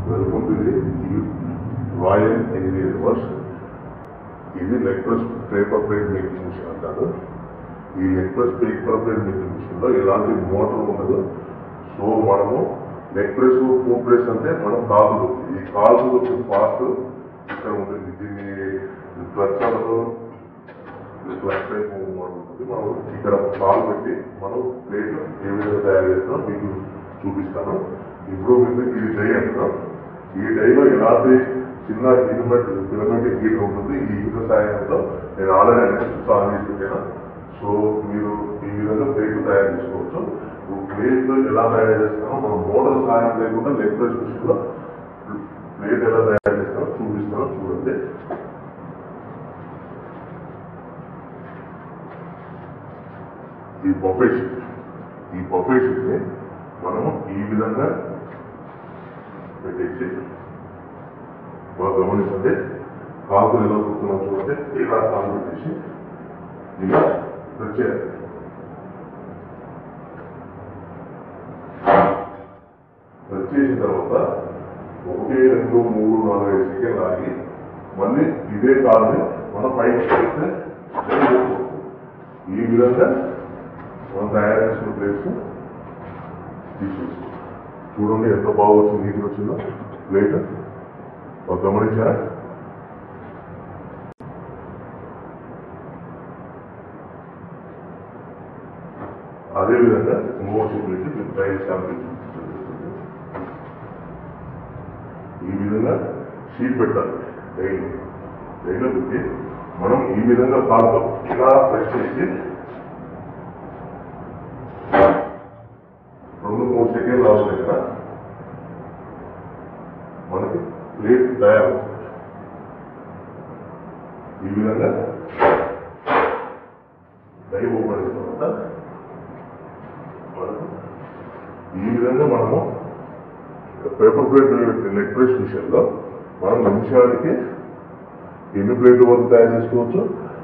welcome to the royal engineer works ఇది leg press paper plate making machine అంటారు ఈ leg press paper plate making machine లో ఎలాంటి motor ఉండదు so మనము లెగ్ ప్రెస్ ఫుడ్ ప్రెస్ అంటే మనం కాదు ఈ కాలు వచ్చిన పార్ట్ ఇక్కడ ఉంటుంది దీన్ని క్లచ్ అనరు క్లచ్ టైప్ మోడల్ ఉంటుంది మనం ఇక్కడ కాలు పెట్టి మనం ప్లేట్ ఏ విధంగా తయారు చేస్తామో మీకు చూపిస్తాను ఇప్పుడు మీకు ఇది డై అంటున్నాం ఈ డైలో ఎలాంటి చిన్న ఫిలమెంట్ ఫిలమెంట్ హీటర్ ఉంటుంది ఈ హీటర్ సాయంతో నేను ఆల్రెడీ అనేది ఆన్ చేసి పెట్టాను సో మీరు ఈ విధంగా ప్లేట్ తయారు చేసుకోవచ్చు ప్లేట్ ఎలా తయారు చేస్తామో మనం మోటార్ సహాయం లేకుండా లెగ్ ప్రెస్ మిషన్ లో ప్లేట్ ఎలా తయారు చేస్తామో చూపిస్తాను చూడండి ఈ బొఫే షీట్ ఈ బొఫే షీట్ని మనము ఈ విధంగా పెట్టేసి బాగా గమనించండి కాకులు ఎలా కుడుతున్నాం చూడండి ఇలా కాలు పెట్టేసి ఇలా వచ్చేయాలి వచ్చేసిన తర్వాత ఒకటి రెండు మూడు నాలుగు ఐదు సెకండ్లు ఆగి మళ్ళీ ఇదే కాల్ని మనం పైకి పెడితే ఈ విధంగా మనం తయారు చేసిన ప్లేట్స్ తీసేసుకో చూడండి ఎంత బాగా వచ్చింది నీట్గా వచ్చిందో ప్లేట్ ఒక గమనించారా అదే విధంగా ఇంకో ప్లేట్ మీరు ట్రై శాంపిల్ ఈ విధంగా షీట్ పెట్టాలి డైలో డైలో పెట్టి మనం ఈ విధంగా కాలుతో ఇలా ప్రెస్ చేసి రెండు మూడు సెకండ్లు అవసరం కదా మనకి ప్లేట్ తయారవుతుంది ఈ విధంగా డై ఓపెన్ అయిన తర్వాత మనకు ఈ విధంగా మనము పేపర్ ప్లేట్ లెగ్ ప్రెస్ మిషన్లో మనం నిమిషానికి ఎన్ని ప్లేట్లు వరకు తయారు చేసుకోవచ్చు